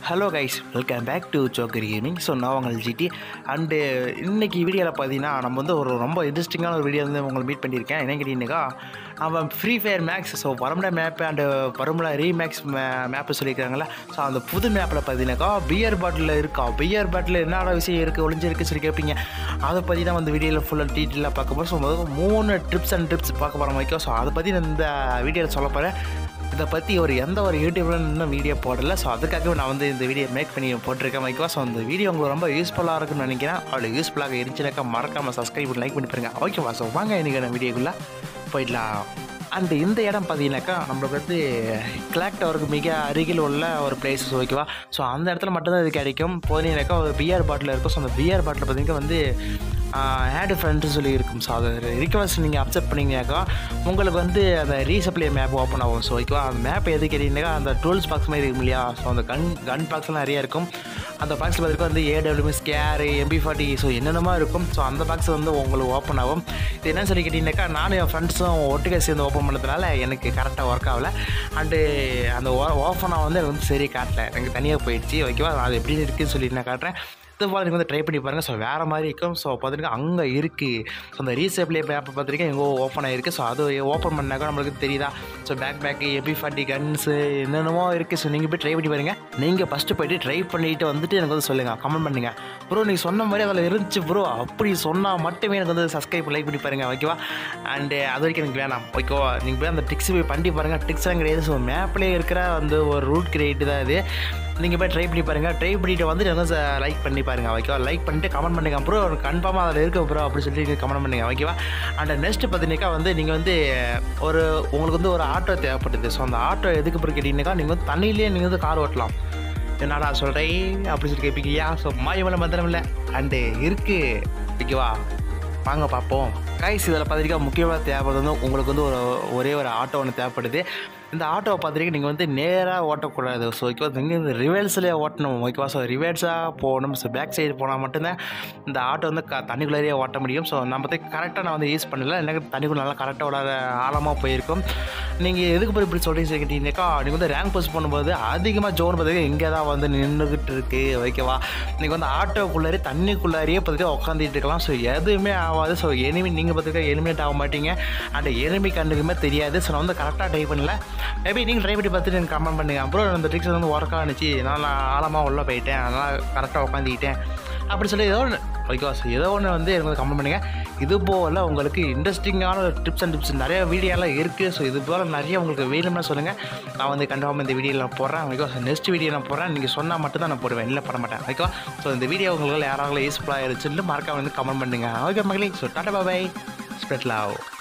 hello guys welcome back to soccer gaming so நான் உங்கள் GT and இன்னைக்கு வீடியோவில் பார்த்தீங்கன்னா நம்ம வந்து ஒரு ரொம்ப இன்ட்ரெஸ்டிங்கான ஒரு வீடியோ வந்து உங்களை மீட் பண்ணியிருக்கேன் என்ன கேட்டீங்கன்னாக்கா நம்ம free fire max so Bermuda map and Bermuda remax மே மேப்பு சொல்லியிருக்காங்களே ஸோ அந்த புது மேப்பில் பார்த்தீங்கன்னாக்கா பியர் பாட்டில் இருக்கா பியர் பாட்டில் என்னடா விஷயம் இருக்குது ஒளிஞ்சிருக்கு சொல்லி கேட்பீங்க அதை பற்றி தான் வந்து வீடியோவில் ஃபுல்லாக டீட்டெயிலாக பார்க்க போகிறோம் ஸோ முதல்ல மூணு ட்ரிப்ஸ் அண்ட் ட்ரிப்ஸ் பார்க்க போகிறோம் வைக்கோ ஸோ அதை பற்றி நான் இந்த வீடியோவில் சொல்ல போகிறேன் இதை பற்றி ஒரு எந்த ஒரு யூடியூப்ல இன்னும் வீடியோ போடல ஸோ அதுக்காகவே நான் வந்து இந்த வீடியோ மேக் பண்ணி போட்டிருக்கேன் மைக்கா ஸோ அந்த வீடியோ உங்களுக்கு ரொம்ப யூஸ்ஃபுல்லாக இருக்குன்னு நினைக்கிறேன் அவ்வளோ யூஸ்ஃபுல்லாக இருந்துச்சுனாக்கா மறக்காமல் சப்ஸ்கிரைப் பண்ணி லைக் பண்ணி பாருங்க ஓகேவா ஸோ வாங்க இன்றைக்கி நான் வீடியோக்குள்ளே போயிடலாம் அண்ட் இந்த இடம் பார்த்தீங்கன்னாக்கா நம்மளுக்கு வந்து கிளாக் டவருக்கு மிக அருகில் உள்ள ஒரு பிளேஸஸ் ஓகேவா ஸோ அந்த இடத்துல மட்டும்தான் இது கிடைக்கும் போனீங்கன்னாக்கா ஒரு பியர் பாட்டில் இருக்கும் ஸோ அந்த பியர் பாட்டில் பார்த்தீங்கன்னா வந்து ஆடு ஃப்ரெண்ட்னு சொல்லி இருக்கும் ஸோ அது ரிக்வஸ்ட் நீங்கள் அக்செப்ட் பண்ணீங்கன்னாக்கா உங்களுக்கு வந்து அந்த ரீசப்ளை மேப் ஓப்பன் ஆகும் ஸோ ஓகேவா அந்த மேப் எது கேட்டீங்கன்னாக்கா அந்த டூல்ஸ் பாக்ஸ் மாதிரி இருக்கும் இல்லையா ஸோ அந்த கன் கன் பாக்ஸ்லாம் நிறையா இருக்கும் அந்த பாக்ஸில் பார்த்துருக்கோம் வந்து AW scar MP forty so என்னென்னமோ இருக்கும் ஸோ அந்த பாக்ஸ் வந்து உங்களுக்கு ஓப்பன் ஆகும் இது என்ன சொல்லி கேட்டிங்கனாக்கா நானும் என் ஃப்ரெண்ட்ஸும் ஒட்டுக்கா சேர்ந்து ஓப்பன் பண்ணதுனால எனக்கு கரெக்டாக ஒர்க் ஆகலை அண்டு அந்த ஓப்பனாக வந்து எனக்கு வந்து சரி காட்டல எனக்கு தனியாக போயிடுச்சு ஓகேவா அது எப்படி இருக்குன்னு சொல்லி நான் காட்டுறேன் இது போல் நீங்கள் வந்து ட்ரை பண்ணி பாருங்கள் ஸோ வேறு மாதிரி இருக்கும் ஸோ பார்த்துருங்க அங்கே இருக்குது ஸோ அந்த ரீசேப்ளே மேப்பை பார்த்துருக்கேன் எங்கோ ஓப்பன் ஆகிருக்கு ஸோ அது ஓப்பன் பண்ணாக்கா நம்மளுக்கு தெரியுதா so backpack MP forty guns என்னென்னமோ இருக்குது ஸோ நீங்கள் போய் ட்ரை பண்ணி பாருங்கள் நீங்கள் ஃபஸ்ட்டு போய்ட்டு ட்ரை பண்ணிட்டு வந்துட்டு எனக்கு வந்து சொல்லுங்கள் கமெண்ட் பண்ணுங்கள் ப்ரோ நீங்கள் சொன்ன மாதிரி அதில் இருந்துச்சு ப்ரோ அப்படி சொன்னால் மட்டுமே எனக்கு வந்து சப்ஸ்கிரைப் லைக் பண்ணி பாருங்கள் ஓகேவா அண்டு அது வரைக்கும் எனக்கு வேணாம் ஓகேவா நீங்கள் போய் அந்த டிக்ஸ் போய் பண்ணி பாருங்கள் டிக்ஸ்லாம் கிடையாது ஸோ மேப்லேயே இருக்கிற அந்த ஒரு ரூட் கிரியேட் தான் இது நீங்கள் போய் ட்ரை பண்ணி பாருங்கள் ட்ரை பண்ணிட்டு வந்துட்டு வந்து லைக் பண்ணி பாருங்கள் ஓகேவா லைக் பண்ணிட்டு கமெண்ட் பண்ணுங்க ப்ரோ கன்ஃபார்மாக அதில் இருக்க ப்ரோ அப்படி சொல்லி நீங்கள் கமெண்ட் பண்ணுங்க ஓகேவா அண்ட் நெக்ஸ்ட் பார்த்தீங்கன்னாக்கா வந்து நீங்கள் வந்து ஒரு உங்களுக்கு வந்து ஒரு ஆட்டோ தேவைப்படுது ஸோ அந்த ஆட்டோ எதுக்கு பிறகு கேட்டிங்கனாக்கா நீங்கள் வந்து தண்ணியிலேயே நீங்கள் வந்து கார் ஓட்டலாம் என்னடா சொல்கிறேன் அப்படி சொல்லி கேட்பீங்கயா ஸோ மாயமலை மந்திரம் இல்லை அண்டு இருக்குது ஓகேவா வாங்க பார்ப்போம் கைஸ் இதில் பார்த்துருக்கா முக்கியமாக தேவைப்படுறது வந்து உங்களுக்கு வந்து ஒரு ஒரே ஒரு ஆட்டோ ஒன்று தேவைப்படுது இந்த ஆட்டோவை பார்த்துருக்க நீங்கள் வந்து நேராக ஓட்டக்கூடாது ஸோ ஓகேவா நீங்கள் இந்த ரிவர்ஸ்லேயே ஓட்டணும் ஓகேவா ஸோ ரிவர்ஸாக போகணும் ஸோ பேக் சைடு போனால் மட்டும்தான் இந்த ஆட்டோ வந்து க தண்ணிக்குள்ளேயே ஓட்ட முடியும் ஸோ நம்ம வந்து கரெக்டாக நான் வந்து யூஸ் பண்ணல எனக்கு தண்ணிக்குள்ள நல்லா கரெக்டாக விளாட ஆழமாக போயிருக்கும் நீங்கள் எதுக்கு போய் இப்படி சொல்கிறீங்க கேட்டீங்கன்னாக்கா நீங்கள் வந்து ரேங்க் போஸ்ட் பண்ணும்போது அதிகமாக ஜோன் பார்த்துக்க இங்கே தான் வந்து நின்றுக்கிட்டு இருக்கு ஓகேவா நீங்கள் வந்து ஆட்டோக்குள்ளாரே தண்ணிக்குள்ளாரியே பார்த்துட்டு உட்காந்துட்டு இருக்கலாம் ஸோ எதுவுமே ஆகாது ஸோ எனிமி நீங்கள் பார்த்துக்க எலிமினேட் ஆக மாட்டீங்க அண்ட் எனிமி கண்டுக்குமே தெரியாது ஸோ நான் வந்து கரெக்டாக ட்ரை பண்ணல மேபி நீங்கள் ட்ரை பண்ணி பார்த்துட்டு எனக்கு கமெண்ட் பண்ணுங்க அப்புறம் அந்த ட்ரிக்ஸ் வந்து ஒர்க் ஆனிச்சு நான் நான் ஆழமாக உள்ளே போயிட்டேன் அதனால் கரெக்டாக உட்காந்துக்கிட்டேன் அப்படி சொல்லி ஏதோ ஒன்று ஓகேவா ஸோ ஏதோ ஒன்று வந்து எனக்கு வந்து கமெண்ட் பண்ணுங்கள் இது போல் உங்களுக்கு இன்ட்ரெஸ்டிங்கான டிப்ஸ் அண்ட் டிப்ஸ் நிறைய வீடியோலாம் இருக்குது ஸோ இது போல் நிறைய உங்களுக்கு வேணும்னா சொல்லுங்கள் நான் வந்து கன்ஃபார்ம் இந்த வீடியோவில் நான் போடுறேன் ஓகேவா ஸோ நெக்ஸ்ட் வீடியோ நான் போடுறேன் நீங்கள் சொன்னால் மட்டும் தான் நான் போடுவேன் இல்லை பண்ண மாட்டேன் ஓகேவா ஸோ இந்த வீடியோ உங்களுக்கு யாராவது யூஸ்ஃபுல்லாக இருந்துச்சுன்னு மறக்காம வந்து கமெண்ட் பண்ணுங்கள் ஓகே மகளே so tata bye spread love